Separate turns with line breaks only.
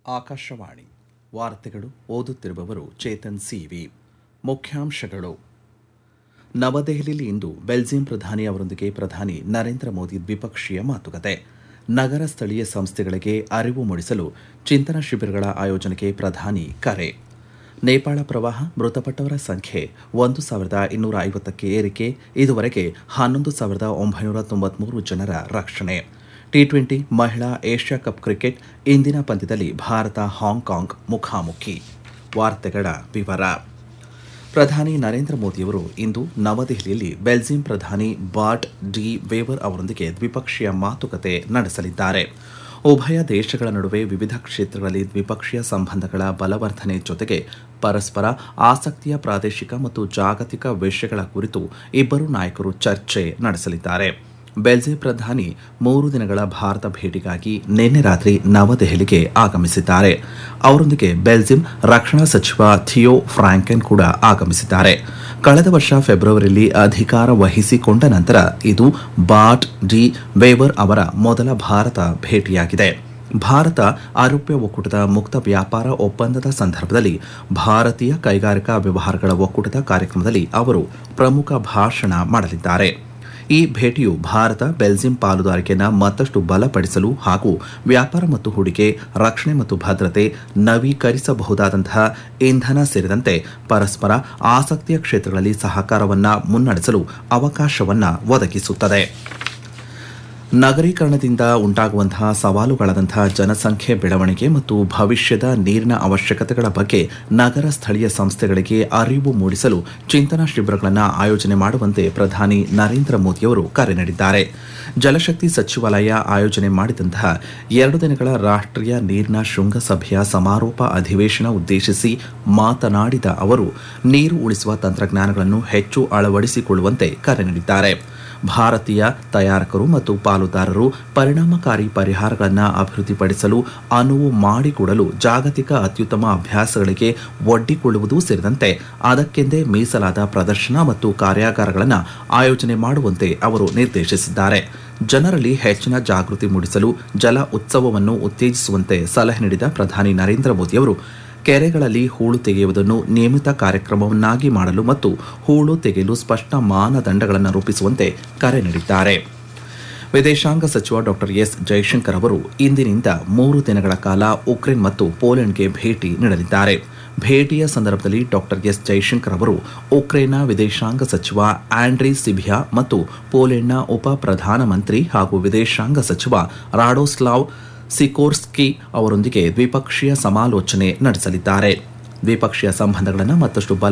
ಆಕಾಶವಾಣಿ ವಾರ್ತೆಗಳು ಓದುತ್ತಿರುವವರು ಚೇತನ್ ಸಿವಿ ಮುಖ್ಯಾಂಶಗಳು ನವದೆಹಲಿಯಲ್ಲಿ ಇಂದು ಬೆಲ್ಜಿಯಂ ಪ್ರಧಾನಿ ಅವರೊಂದಿಗೆ ಪ್ರಧಾನಿ ನರೇಂದ್ರ ಮೋದಿ ದ್ವಿಪಕ್ಷೀಯ ಮಾತುಕತೆ ನಗರ ಸ್ಥಳೀಯ ಸಂಸ್ಥೆಗಳಿಗೆ ಅರಿವು ಮೂಡಿಸಲು ಚಿಂತನಾ ಶಿಬಿರಗಳ ಆಯೋಜನೆಗೆ ಪ್ರಧಾನಿ ಕರೆ ನೇಪಾಳ ಪ್ರವಾಹ ಮೃತಪಟ್ಟವರ ಸಂಖ್ಯೆ ಒಂದು ಸಾವಿರದ ಇನ್ನೂರ ಐವತ್ತಕ್ಕೆ ಏರಿಕೆ ಇದುವರೆಗೆ ಹನ್ನೊಂದು ಸಾವಿರದ ಒಂಬೈನೂರ ತೊಂಬತ್ಮೂರು ಜನರ ರಕ್ಷಣೆ ಟಿ ಟ್ವೆಂಟಿ ಮಹಿಳಾ ಏಷ್ಯಾ ಕಪ್ ಕ್ರಿಕೆಟ್ ಇಂದಿನ ಪಂದ್ಯದಲ್ಲಿ ಭಾರತ ಹಾಂಗ್ಕಾಂಗ್ ಮುಖಾಮುಖಿ ವಾರ್ತೆಗಳ ವಿವರ ಪ್ರಧಾನಿ ನರೇಂದ್ರ ಮೋದಿಯವರು ಇಂದು ನವದೆಹಲಿಯಲ್ಲಿ ಬೆಲ್ಜಿಯಂ ಪ್ರಧಾನಿ ಬಾಟ್ ಡಿ ವೇವರ್ ಅವರೊಂದಿಗೆ ದ್ವಿಪಕ್ಷೀಯ ಮಾತುಕತೆ ನಡೆಸಲಿದ್ದಾರೆ ಉಭಯ ದೇಶಗಳ ನಡುವೆ ವಿವಿಧ ಕ್ಷೇತ್ರಗಳಲ್ಲಿ ದ್ವಿಪಕ್ಷೀಯ ಸಂಬಂಧಗಳ ಬಲವರ್ಧನೆ ಜೊತೆಗೆ ಪರಸ್ಪರ ಆಸಕ್ತಿಯ ಪ್ರಾದೇಶಿಕ ಮತ್ತು ಜಾಗತಿಕ ವಿಷಯಗಳ ಕುರಿತು ಇಬ್ಬರು ನಾಯಕರು ಚರ್ಚೆ ನಡೆಸಲಿದ್ದಾರೆ ಬೆಲ್ಜಿಯಂ ಪ್ರಧಾನಿ ಮೂರು ದಿನಗಳ ಭಾರತ ಭೇಟಿಗಾಗಿ ನಿನ್ನೆ ರಾತ್ರಿ ನವದೆಹಲಿಗೆ ಆಗಮಿಸಿದ್ದಾರೆ ಅವರೊಂದಿಗೆ ಬೆಲ್ಜಿಯಂ ರಕ್ಷಣಾ ಸಚಿವ ಥಿಯೋ ಫ್ರಾಂಕೆನ್ ಕೂಡ ಆಗಮಿಸಿದ್ದಾರೆ ಕಳೆದ ವರ್ಷ ಫೆಬ್ರವರಿಯಲ್ಲಿ ಅಧಿಕಾರ ವಹಿಸಿಕೊಂಡ ನಂತರ ಇದು ಬಾಟ್ ಡಿ ವೇವರ್ ಅವರ ಮೊದಲ ಭಾರತ ಭೇಟಿಯಾಗಿದೆ ಭಾರತ ಆರೋಗ್ಯ ಒಕ್ಕೂಟದ ಮುಕ್ತ ವ್ಯಾಪಾರ ಒಪ್ಪಂದದ ಸಂದರ್ಭದಲ್ಲಿ ಭಾರತೀಯ ಕೈಗಾರಿಕಾ ವ್ಯವಹಾರಗಳ ಒಕ್ಕೂಟದ ಕಾರ್ಯಕ್ರಮದಲ್ಲಿ ಅವರು ಪ್ರಮುಖ ಭಾಷಣ ಮಾಡಲಿದ್ದಾರೆ ಈ ಭೇಟಿಯು ಭಾರತ ಬೆಲ್ಜಿಯಂ ಪಾಲುದಾರಿಕೆಯನ್ನು ಮತ್ತಷ್ಟು ಬಲಪಡಿಸಲು ಹಾಗೂ ವ್ಯಾಪಾರ ಮತ್ತು ಹೂಡಿಕೆ ರಕ್ಷಣೆ ಮತ್ತು ಭದ್ರತೆ ನವೀಕರಿಸಬಹುದಾದಂತಹ ಇಂಧನ ಸೇರಿದಂತೆ ಪರಸ್ಪರ ಆಸಕ್ತಿಯ ಕ್ಷೇತ್ರಗಳಲ್ಲಿ ಸಹಕಾರವನ್ನು ಮುನ್ನಡೆಸಲು ಅವಕಾಶವನ್ನು ಒದಗಿಸುತ್ತದೆ ನಗರೀಕರಣದಿಂದ ಉಂಟಾಗುವಂತಹ ಸವಾಲುಗಳಾದಂತಹ ಜನಸಂಖ್ಯೆ ಬೆಳವಣಿಗೆ ಮತ್ತು ಭವಿಷ್ಯದ ನೀರಿನ ಅವಶ್ಯಕತೆಗಳ ಬಗ್ಗೆ ನಗರ ಸ್ಥಳೀಯ ಸಂಸ್ಥೆಗಳಿಗೆ ಅರಿವು ಮೂಡಿಸಲು ಚಿಂತನಾ ಶಿಬಿರಗಳನ್ನು ಆಯೋಜನೆ ಮಾಡುವಂತೆ ಪ್ರಧಾನಿ ನರೇಂದ್ರ ಮೋದಿಯವರು ಕರೆ ನೀಡಿದ್ದಾರೆ ಜಲಶಕ್ತಿ ಸಚಿವಾಲಯ ಆಯೋಜನೆ ಮಾಡಿದಂತಹ ಎರಡು ದಿನಗಳ ರಾಷ್ಟ್ರೀಯ ನೀರಿನ ಶೃಂಗಸಭೆಯ ಸಮಾರೋಪ ಅಧಿವೇಶನ ಉದ್ದೇಶಿಸಿ ಮಾತನಾಡಿದ ಅವರು ನೀರು ಉಳಿಸುವ ತಂತ್ರಜ್ಞಾನಗಳನ್ನು ಹೆಚ್ಚು ಅಳವಡಿಸಿಕೊಳ್ಳುವಂತೆ ಕರೆ ನೀಡಿದ್ದಾರೆ ಭಾರತೀಯ ತಯಾರಕರು ಮತ್ತು ಪಾಲುದಾರರು ಪರಿಣಾಮಕಾರಿ ಪರಿಹಾರಗಳನ್ನು ಅಭಿವೃದ್ಧಿಪಡಿಸಲು ಅನುವು ಮಾಡಿಕೊಡಲು ಜಾಗತಿಕ ಅತ್ಯುತ್ತಮ ಅಭ್ಯಾಸಗಳಿಗೆ ಒಡ್ಡಿಕೊಳ್ಳುವುದು ಸೇರಿದಂತೆ ಅದಕ್ಕೆಂದೇ ಮೀಸಲಾದ ಪ್ರದರ್ಶನ ಮತ್ತು ಕಾರ್ಯಾಗಾರಗಳನ್ನು ಆಯೋಜನೆ ಮಾಡುವಂತೆ ಅವರು ನಿರ್ದೇಶಿಸಿದ್ದಾರೆ ಜನರಲ್ಲಿ ಹೆಚ್ಚಿನ ಜಾಗೃತಿ ಮೂಡಿಸಲು ಜಲ ಉತ್ಸವವನ್ನು ಉತ್ತೇಜಿಸುವಂತೆ ಸಲಹೆ ನೀಡಿದ ಪ್ರಧಾನಿ ನರೇಂದ್ರ ಮೋದಿಯವರು ಕೆರೆಗಳಲ್ಲಿ ಹೂಳು ತೆಗೆಯುವುದನ್ನು ನಿಯಮಿತ ಕಾರ್ಯಕ್ರಮವನ್ನಾಗಿ ಮಾಡಲು ಮತ್ತು ಹೂಳು ತೆಗೆಯಲು ಸ್ಪಷ್ಟ ಮಾನದಂಡಗಳನ್ನು ರೂಪಿಸುವಂತೆ ಕರೆ ನೀಡಿದ್ದಾರೆ ವಿದೇಶಾಂಗ ಸಚಿವ ಡಾಕ್ಟರ್ ಎಸ್ ಜೈಶಂಕರ್ ಅವರು ಇಂದಿನಿಂದ ಮೂರು ದಿನಗಳ ಕಾಲ ಉಕ್ರೇನ್ ಮತ್ತು ಪೋಲೆಂಡ್ಗೆ ಭೇಟಿ ನೀಡಲಿದ್ದಾರೆ ಭೇಟಿಯ ಸಂದರ್ಭದಲ್ಲಿ ಡಾಕ್ಟರ್ ಎಸ್ ಜೈಶಂಕರ್ ಅವರು ಉಕ್ರೇನ್ನ ವಿದೇಶಾಂಗ ಸಚಿವ ಆಂಡ್ರಿ ಸಿಬಿಯಾ ಮತ್ತು ಪೋಲೆಂಡ್ನ ಉಪ ಪ್ರಧಾನಮಂತ್ರಿ ಹಾಗೂ ವಿದೇಶಾಂಗ ಸಚಿವ ರಾಡೋಸ್ಲಾವ್ ಸಿಕೋರ್ಸ್ಕಿ ಅವರೊಂದಿಗೆ ದ್ವಿಪಕ್ಷೀಯ ಸಮಾಲೋಚನೆ ನಡೆಸಲಿದ್ದಾರೆ ದ್ವಿಪಕ್ಷೀಯ ಸಂಬಂಧಗಳನ್ನು ಮತ್ತಷ್ಟು ಬಲ